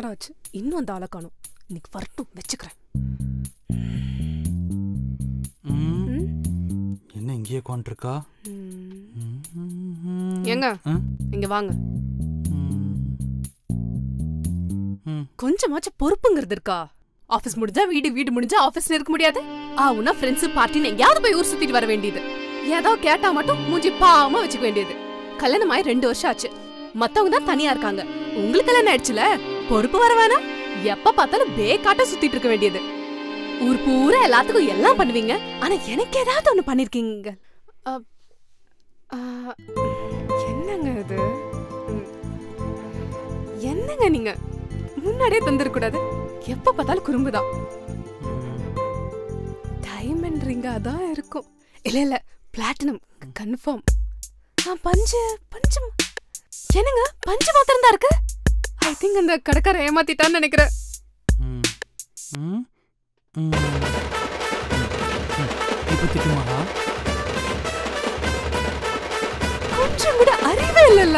நேரம் ஆச்சு இன்னும் அந்த ஆளை காணும் இன்னைக்கு வரட்டும் வச்சுக்கிறேன் ம், ம்? என்ன இங்கேயே உட்காந்துருக்கா ம். ஏங்க இங்க வாங்க கொஞ்சமாச்சும் பொறுப்புங்கிறது இருக்கா ஆபீஸ் முடிஞ்சா வீடு வீடு முடிஞ்சா ஆபீஸ்ல இருக்க முடியாது ஆவுனா ஃப்ரெண்ட்ஸ் பார்ட்டின்னு எங்கேயாவது போய் ஊர் சுத்திட்டு வர வேண்டியது ஏதோ கேட்டா மட்டும் மூஞ்சி பாவமா வச்சுக்க வேண்டியது கல்யாணம் ஆகி ரெண்டு வருஷம் ஆச்சு மத்தவங்க தான் தனியா இருக்காங்க உங்களுக்கு கல்யாணம் ஆயிடுச்சுல பொறுப்பு வர வேணாம் எப்ப பார்த்தாலும் பேக்காட்ட சுத்திட்டு இருக்க வேண்டியது ஊர் பூரா எல்லாத்துக்கும் எல்லாம் பண்ணுவீங்க ஆனா எனக்கு ஏதாவது ஒண்ணு பண்ணிருக்கீங்க அப்- ஆ, என்னங்க இது ம். என்னங்க நீங்க முன்னாடியே தந்துடக்கூடாது எப்ப பார்த்தாலும் குறும்புதான் டைமண்ட் ரிங் அதான் இருக்கும் இல்ல இல்ல பிளாட்டினம் கன்ஃபார்ம் ஆ பஞ்சு பஞ்சு ம- என்னங்க பஞ்சு மாத்திரம் தான் இருக்கு ஐ திங்க் அந்த கடைக்கார ஏமாத்திட்டான்னு நினைக்கிறேன் இப்போ திட்டுமாடா கொஞ்சம் கூட அறிவே இல்லைல்ல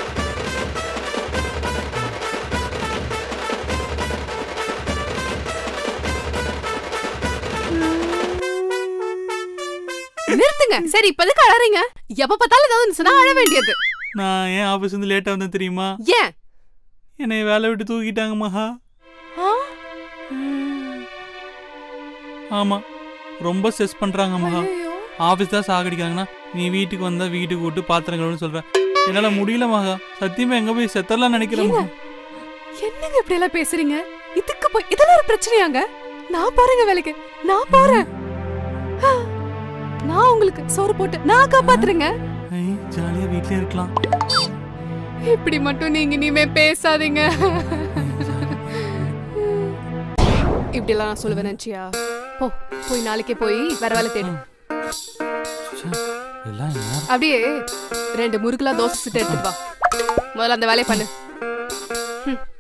நிறுத்துங்க சரி இப்ப எதுக்கு அழறீங்க எப்ப பார்த்தாலும் ஏதாவது ஒண்ணு சொன்னா அழ வேண்டியது நான் ஏன் ஆஃபீஸ் வந்து லேட்டாக வந்தேன் தெரியுமா ஏன் என்னை வேலை விட்டு தூக்கிட்டாங்க மகா ஆ? ஆமா ரொம்ப ஸ்ட்ரெஸ் பண்றாங்க மகா ஐயையோ. ஆஃபீஸ் தான் சாகடிக்காங்கன்னா நீ வீட்டுக்கு வந்தா வீட்டுக்கு விட்டு பாத்திரம் கழுவுன்னு சொல்ற என்னால முடியல மகா சத்தியமா எங்க போய் செத்தரலாம் நினைக்கிறேன் ஏங்க, மகா. என்னங்க இப்படி எல்லாம் பேசுறீங்க இதுக்கு போய் இதெல்லாம் ஒரு பிரச்சனையாங்க நான் போறேங்க வேலைக்கு நான் போறேன் ஆ, நான் உங்களுக்கு சோறு போட்டு நான் காப்பாத்துறேங்க ஐ, ஜாலியா வீட்லயே இருக்கலாம் இப்படி மட்டும் நீங்க இனிமே பேசாதீங்க இப்படி எல்லாம் நான் சொல்லுவேன் நினைச்சியா போ போய் நாளைக்கே போய் வேற வேலை தேடு ச்சே, எல்லாம் என்ன அப்படியே ரெண்டு முறுக்குலாம் தோசை சுட்டு எடுத்துட்டு வா முதல்ல அந்த வேலையை பண்ணு ம்.